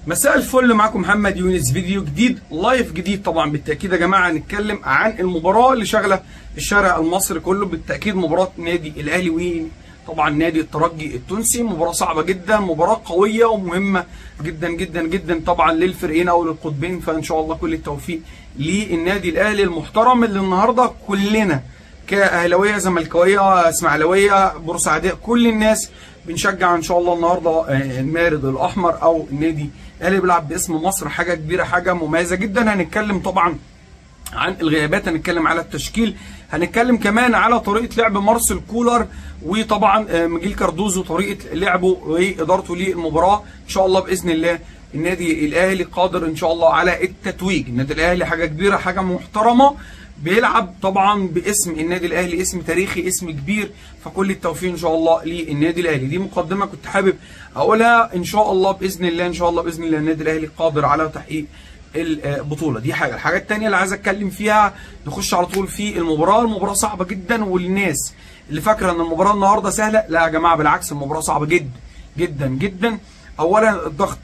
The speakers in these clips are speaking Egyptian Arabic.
مساء الفل معاكم محمد يونس فيديو جديد لايف جديد طبعا بالتاكيد يا جماعه هنتكلم عن المباراه اللي شغله الشارع المصري كله بالتاكيد مباراه نادي الاهلي وطبعا نادي الترجي التونسي مباراه صعبه جدا مباراه قويه ومهمه جدا جدا جدا طبعا للفريقين او للقطبين فان شاء الله كل التوفيق للنادي الاهلي المحترم اللي النهارده كلنا كاهلاويه زملكاويه اسماعيلاويه بورسعيديه كل الناس بنشجع ان شاء الله النهارده المارد الاحمر او النادي الاهلي بيلعب باسم مصر حاجه كبيره حاجه مميزه جدا هنتكلم طبعا عن الغيابات هنتكلم على التشكيل هنتكلم كمان على طريقه لعب مارسيل كولر وطبعا ميجيل كاردوزو طريقه لعبه وادارته للمباراه ان شاء الله باذن الله النادي الاهلي قادر ان شاء الله على التتويج النادي الاهلي حاجه كبيره حاجه محترمه بيلعب طبعا باسم النادي الاهلي اسم تاريخي اسم كبير فكل التوفيق ان شاء الله للنادي الاهلي دي مقدمه كنت حابب اقولها ان شاء الله باذن الله ان شاء الله باذن الله النادي الاهلي قادر على تحقيق البطوله دي حاجه الحاجه الثانيه اللي عايز اتكلم فيها نخش على طول في المباراه المباراه صعبه جدا والناس اللي فاكره ان المباراه النهارده سهله لا يا جماعه بالعكس المباراه صعبه جدا جدا جدا اولا الضغط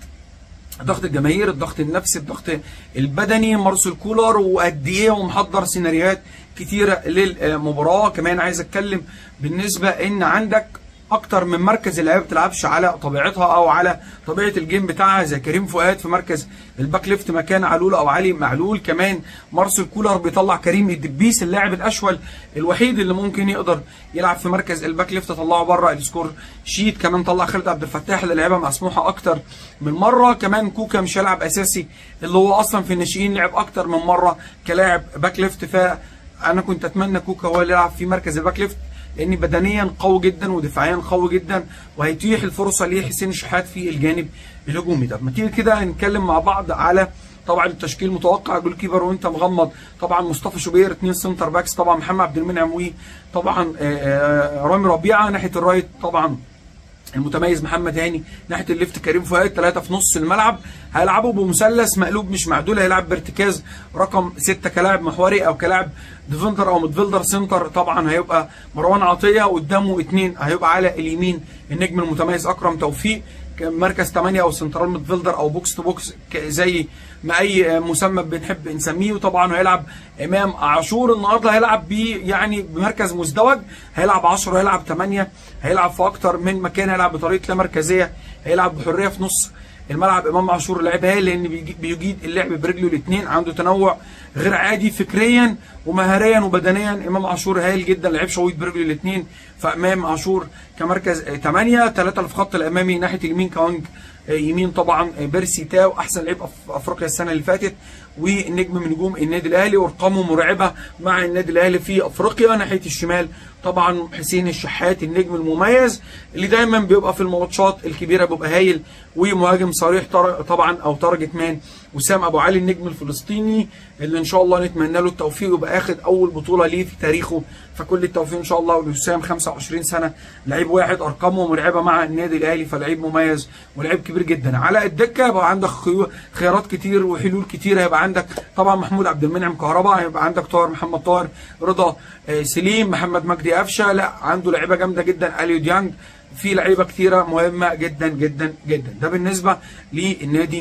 ضغط الجماهير الضغط النفسي الضغط البدني مارسيل كولر وقد ايه ومحضر سيناريوهات كتيره للمباراه كمان عايز اتكلم بالنسبه ان عندك اكتر من مركز اللعيبه ما بتلعبش على طبيعتها او على طبيعه الجيم بتاعها زي كريم فؤاد في مركز الباك ليفت مكان علول او علي معلول كمان مارسيل كولر بيطلع كريم الدبيس اللاعب الاشول الوحيد اللي ممكن يقدر يلعب في مركز الباك ليفت طلعه بره السكور شيت كمان طلع خالد عبد الفتاح اللي لعبها مسموحه اكتر من مره كمان كوكا مش هيلعب اساسي اللي هو اصلا في الناشئين لعب اكتر من مره كلاعب باك ليفت فانا كنت اتمنى كوكا هو اللي يلعب في مركز الباك ليفت لان بدنيا قوي جدا ودفاعيا قوي جدا وهيتيح الفرصه لحسين الشحات في الجانب الهجومي طب ما تيجي كده نتكلم مع بعض على طبعا التشكيل متوقع جول كيبر وانت مغمض طبعا مصطفى شوبير اثنين سنتر باكس طبعا محمد عبد المنعم وطبعا رامي ربيعه ناحيه الرايت طبعا المتميز محمد هاني ناحيه الليفت كريم فؤاد ثلاثه في نص الملعب هيلعبوا بمثلث مقلوب مش معدول هيلعب بارتكاز رقم سته كلاعب محوري او كلاعب ديفندر او ميدفيلدر سنتر طبعا هيبقى مروان عطيه قدامه اثنين هيبقى على اليمين النجم المتميز اكرم توفيق مركز 8 او سنترال ميدفيلدر او بوكس تو بوكس زي ما اي مسمى بنحب نسميه وطبعا هيلعب امام عاشور النهارده هيلعب بيه يعني بمركز مزدوج هيلعب 10 هيلعب 8 هيلعب في اكتر من مكان هيلعب بطريقه لا مركزيه هيلعب بحريه في نص الملعب امام عاشور لعب هايل لان بيجيد اللعب برجله الاثنين عنده تنوع غير عادي فكريا ومهاريا وبدنيا امام عاشور هايل جدا لعب شويط برجله الاثنين فامام عاشور كمركز 8 ثلاثه اللي في خط الامامي ناحيه اليمين كوانج يمين طبعا بيرسي تاو احسن لعيب في افريقيا السنه اللي فاتت ونجم من نجوم النادي الاهلي وارقامه مرعبه مع النادي الاهلي في افريقيا ناحيه الشمال طبعا حسين الشحات النجم المميز اللي دايما بيبقى في الماتشات الكبيره بيبقى هايل ومهاجم صريح طبعا او تارجت مان وسام ابو علي النجم الفلسطيني اللي ان شاء الله نتمنى له التوفيق ويبقى اخد اول بطوله ليه في تاريخه فكل التوفيق ان شاء الله لوسام 25 سنه لعيب واحد ارقامه مرعبه مع النادي الاهلي فلعيب مميز ولعيب كبير جدا على الدكه يبقى عندك خيارات كتير وحلول كتير هيبقى عندك طبعا محمود عبد المنعم كهرباء هيبقى عندك طاهر محمد طاهر رضا سليم محمد مجدي قفشه لا عنده لعيبه جامده جدا اليو ديانج في لعيبه كتيره مهمه جدا جدا جدا ده بالنسبه للنادي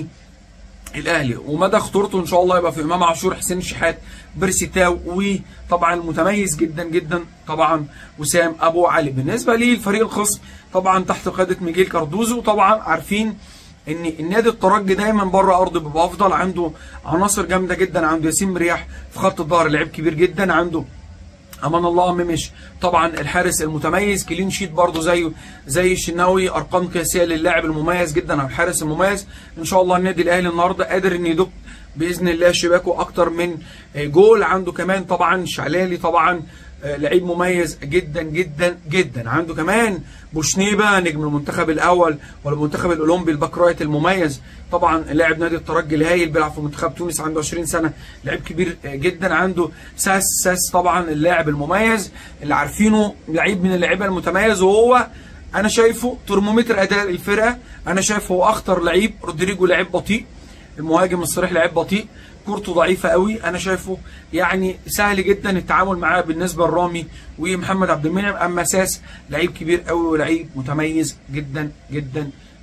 الاهلي ومدى خطورته ان شاء الله يبقى في امام عاشور حسين الشحات بيرسي تاو وطبعا المتميز جدا جدا طبعا وسام ابو علي بالنسبه للفريق الخصم طبعا تحت قياده ميجيل كاردوزو طبعا عارفين ان النادي الترجي دايما بره ارضه بيبقى افضل عنده عناصر جامده جدا عنده ياسين مرياح في خط الظهر لعيب كبير جدا عنده امان الله ممش طبعا الحارس المتميز كلين شيت برضه زيه زي الشناوي ارقام قياسيه للاعب المميز جدا او الحارس المميز ان شاء الله النادي الاهلي النهارده قادر ان يدق باذن الله شباكه اكتر من جول عنده كمان طبعا شعلالي طبعا لعيب مميز جدا جدا جدا عنده كمان بوشنيبه نجم المنتخب الاول والمنتخب الاولمبي الباك رايت المميز طبعا لاعب نادي الترجي الهايل بيلعب في منتخب تونس عنده 20 سنه لعيب كبير جدا عنده ساس ساس طبعا اللاعب المميز اللي عارفينه لعيب من اللعيبه المتميز وهو انا شايفه ترمومتر اداء الفرقه انا شايف هو اخطر لعيب رودريجو لعيب بطيء المهاجم الصريح لعيب بطيء كورته ضعيفه قوي انا شايفه يعني سهل جدا التعامل معاه بالنسبه لرامي ومحمد عبد المنعم اما ساس لعيب كبير قوي ولعيب متميز جدا جدا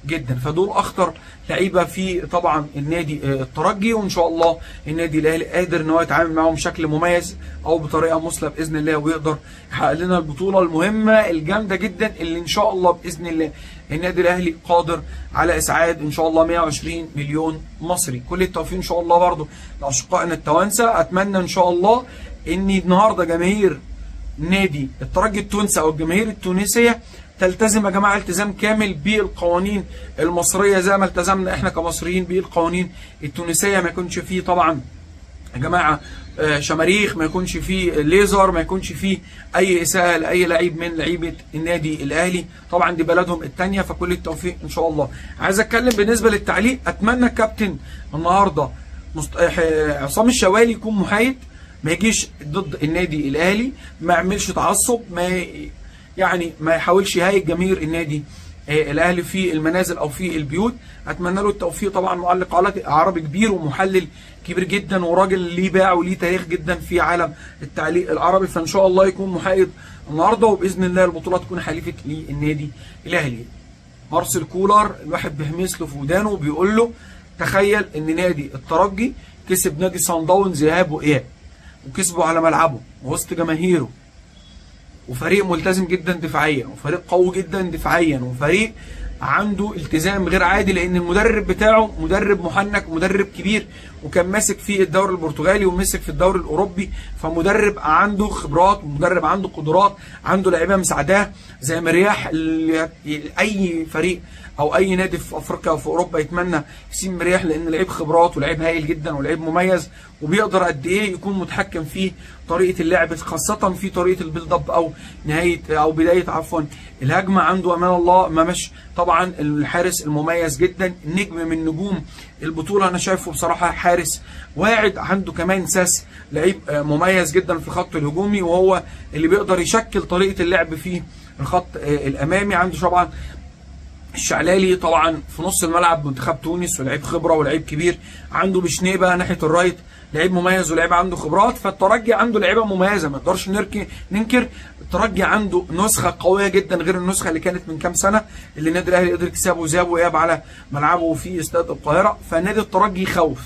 جدا فدول اخطر لعيبه في طبعا النادي آه، الترجي وان شاء الله النادي الاهلي قادر ان هو يتعامل معاهم بشكل مميز او بطريقه مثلى باذن الله ويقدر يحقق لنا البطوله المهمه الجامده جدا اللي ان شاء الله باذن الله النادي الاهلي قادر على اسعاد ان شاء الله 120 مليون مصري كل التوفيق ان شاء الله برضو لاشقائنا التوانسه اتمنى ان شاء الله ان النهارده جماهير نادي الترجي التونسي او الجماهير التونسيه تلتزم يا جماعه التزام كامل بالقوانين المصريه زي ما التزمنا احنا كمصريين بالقوانين التونسيه ما يكونش فيه طبعا يا جماعه آه، شماريخ ما يكونش فيه ليزر ما يكونش فيه اي اساءه لاي لعيب من لعيبه النادي الاهلي طبعا دي بلدهم الثانيه فكل التوفيق ان شاء الله عايز اتكلم بالنسبه للتعليق اتمنى الكابتن النهارده مست... آه، عصام الشوالي يكون محايد ما يجيش ضد النادي الاهلي ما يعملش تعصب ما ي- يعني ما يحاولش يهايج جماهير النادي آه، الاهلي في المنازل او في البيوت اتمنى له التوفيق طبعا معلق عربي- عربي كبير ومحلل كبير جدا وراجل ليه باع وليه تاريخ جدا في عالم التعليق العربي فان شاء الله يكون محايد النهارده وباذن الله البطوله تكون حليفه للنادي الاهلي مارسيل كولر الواحد بيهمس له في ودانه وبيقول له تخيل ان نادي الترجي كسب نادي صن داونز ذهاب واياب وكسبه على ملعبه وسط جماهيره وفريق ملتزم جدا دفاعيا وفريق قوي جدا دفاعيا وفريق عنده التزام غير عادي لان المدرب بتاعه مدرب محنك مدرب كبير وكان ماسك في الدوري البرتغالي ومسك في الدوري الاوروبي فمدرب عنده خبرات ومدرب عنده قدرات عنده لعيبه مساعداه زي مرياح اللي اي فريق او اي نادي في افريقيا او في اوروبا يتمنى يسيب مرياح لان لعيب خبرات ولعيب هايل جدا ولعيب مميز وبيقدر قد ايه يكون متحكم في طريقه اللعب خاصه في طريقه البيلد اب او نهايه او بدايه عفوا الهجمه عنده امان الله ما مش طبعا الحارس المميز جدا نجم من نجوم البطوله انا شايفه بصراحه حارس واعد عنده كمان ساس لعيب آه، مميز جدا في الخط الهجومي وهو اللي بيقدر يشكل طريقه اللعب في الخط آه، الامامي عنده طبعا الشعلالي طبعا في نص الملعب منتخب تونس ولعيب خبره ولعيب كبير عنده بشنيبه ناحيه الرايت لعيب مميز ولعيب عنده خبرات فالترجي عنده لعيبه مميزه ما نقدرش نركي ننكر الترجي عنده نسخه قويه جدا غير النسخه اللي كانت من كام سنه اللي النادي الاهلي قدر يكسبه ذهاب واياب على ملعبه في استاد القاهره فنادي الترجي يخوف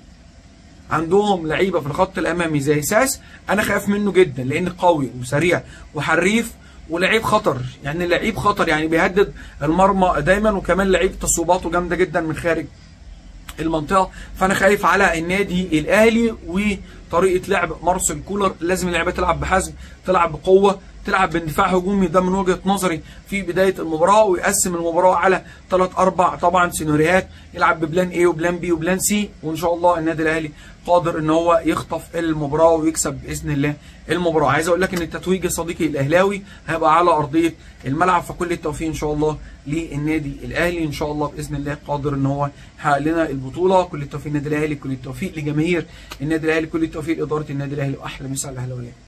عندهم لعيبه في الخط الامامي زي ساس انا خايف منه جدا لان قوي وسريع وحريف ولعيب خطر يعني لعيب خطر يعني بيهدد المرمى دايما وكمان لعيب تصويباته جامده جدا من خارج المنطقه فانا خايف على النادي الاهلي وطريقه لعب مارسيل كولر لازم اللعيبه تلعب بحزم تلعب بقوه تلعب باندفاع هجومي ده من وجهه نظري في بدايه المباراه ويقسم المباراه على ثلاث اربع طبعا سيناريوهات يلعب ببلان اي وبلان بي وبلان سي وان شاء الله النادي الاهلي قادر ان هو يخطف المباراه ويكسب باذن الله المباراه عايز اقول لك ان التتويج يا صديقي الاهلاوي هيبقى على ارضيه الملعب فكل التوفيق ان شاء الله للنادي الاهلي ان شاء الله باذن الله قادر ان هو يحقق لنا البطوله كل التوفيق للنادي الاهلي كل التوفيق لجماهير النادي الاهلي كل التوفيق لاداره النادي الاهلي واحلى مسا على الاهلاويه